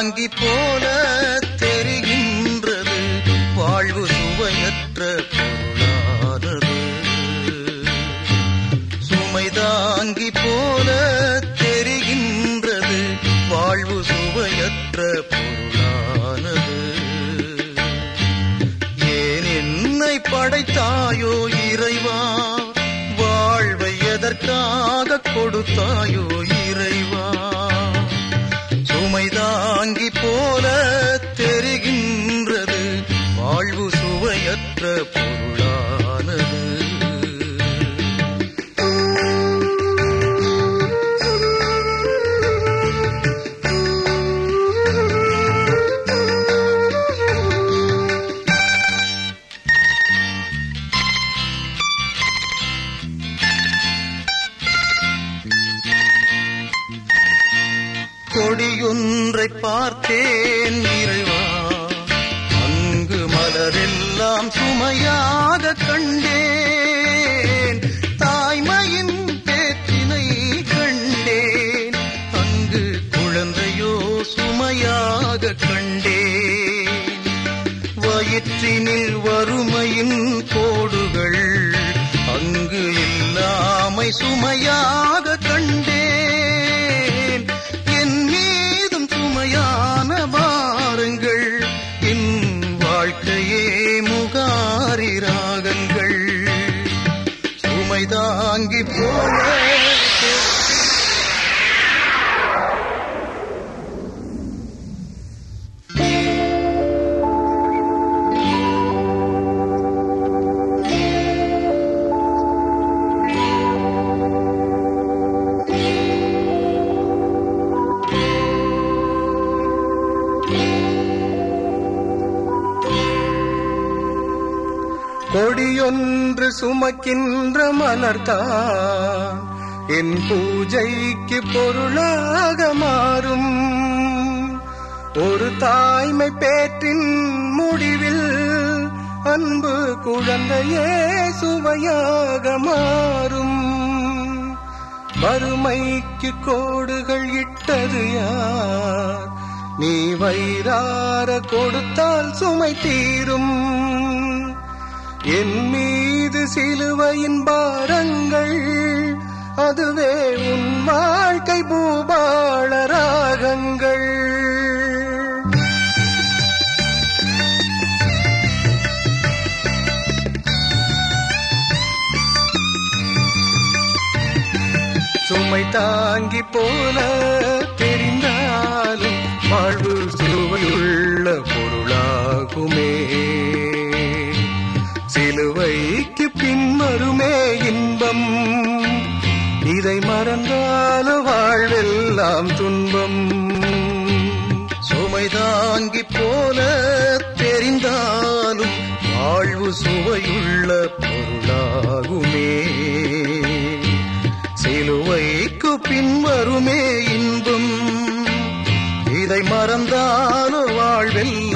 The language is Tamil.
தாங்கி போல தெரிகின்றது வாழ்வு சுவையற்ற பொருளானது சுமை தாங்கி போல தெரிகின்றது வாழ்வு சுவையற்ற பொருளானது ஏன் என்னை படைத்தாயோ இறைவா வாழ்வை எதற்காக கொடுத்தாயோ இறைவா சுமை தாங்கி போல தெரிகின்றது வாழ்வு சுவையற்ற பொருளானது கொடியொன்றை பார்த்தேன் இறைவா அங்கு மலரெல்லாம் சுமையாக கண்டேன் தாய்மையின் பேச்சினை கண்டேன் அங்கு குழந்தையோ சுமையாக கண்டேன் வயிற்றினில் வறுமையின் கோடுகள் அங்கு இல்லாமை சுமையாக கண்டேன் என் மீதும் சுமையான பாருங்கள் என் வாழ்க்கையே முகாரி ராகங்கள் சுமை தாங்கி போல கொடியொன்று சுமக்கின்ற மலர்தான் என் பூஜைக்கு பொருளாக மாறும் ஒரு தாய்மை பேற்றின் முடிவில் அன்பு குழந்தையே சுவையாக மாறும் வறுமைக்கு கோடுகள் இட்டது யார் நீ வயிறார கொடுத்தால் சுமை தீரும் என் மீது சிலுவையின் பாரங்கள் அதுவே உன் வாழ்க்கை பூபாள ராகங்கள் சுமை தாங்கி போல தெரிந்தாலும் வாழ்வு சிலுவையுள்ள பொருளாகுமே சிலுவைக்கு பின்வருமே இன்பம் இதை மறந்தால வாழ்வெல்லாம் துன்பம் சுமை தாங்கி போல தெரிந்தாலும் வாழ்வு சுவையுள்ள பொருளாகுமே சிலுவைக்கு பின்வருமே இன்பம் இதை மறந்தாலோ வாழ்வெல்லாம்